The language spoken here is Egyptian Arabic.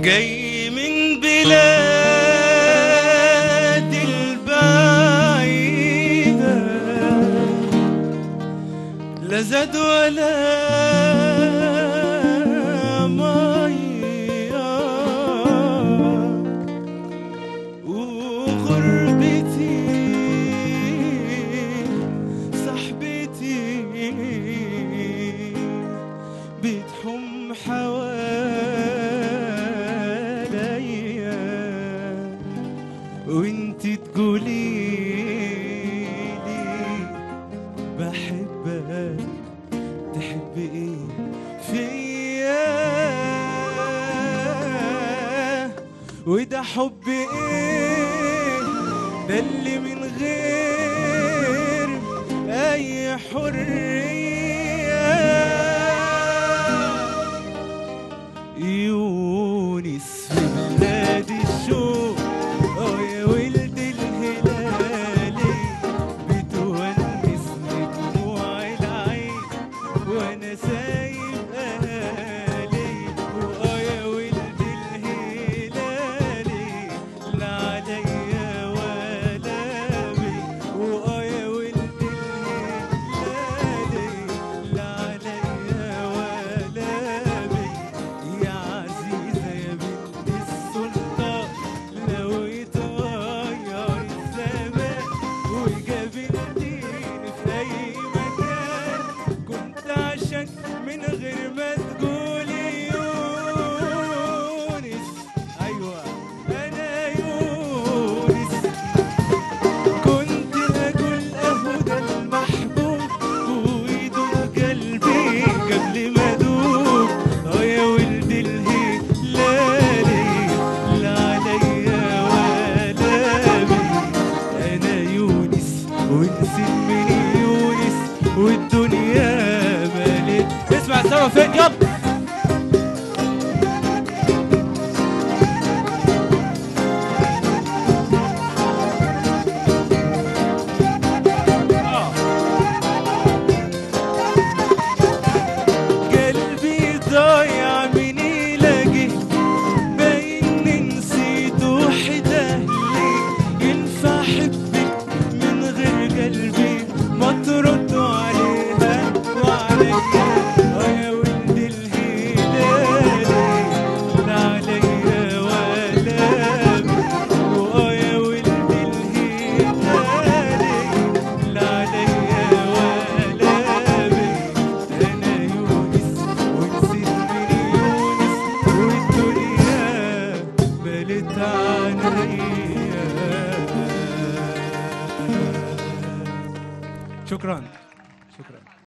جاي من بلاد البعيدة لا زاد ولا مية وغربتي صاحبتي بتحم حواليا وانت تقولي لي بحبك تحب ايه فيا وده حب ايه ده اللي من غير اي حريه يونس في بلاد الشوق اه يا ولد الهلالي بتونسني دموع العين وانا سايب اهالي واه يا ولد الهلالي لا عليا ولا بي واه يا ولد الهلالي لا عليا ولا بي يا عزيزة يا بنت السلطان لو يتغير الزمان وقابلتيني في أي مكان كنت عشان من غير ما تقولي يونس أيوة أنا يونس كنت أقول أهو ده المحبوب ويدوب قلبي قبل ما أدوب اه يا ولد الهلالي لا عليا ولا بي أنا يونس ونسيت من يونس والدنيا مالت اسمع سوا فين يلا قلبي ضايع من يلاقي باين نسيت وحد اهلي ينفع احبك من غير قلبي ما تردوا عليها وعليا اه يا ولد الهلالي لا عليا ولا بي واه يا ولد الهلالي لا عليا ولا بي انا يونس ونسيت من يونس والدنيا ملت عنيا شكرا شكرا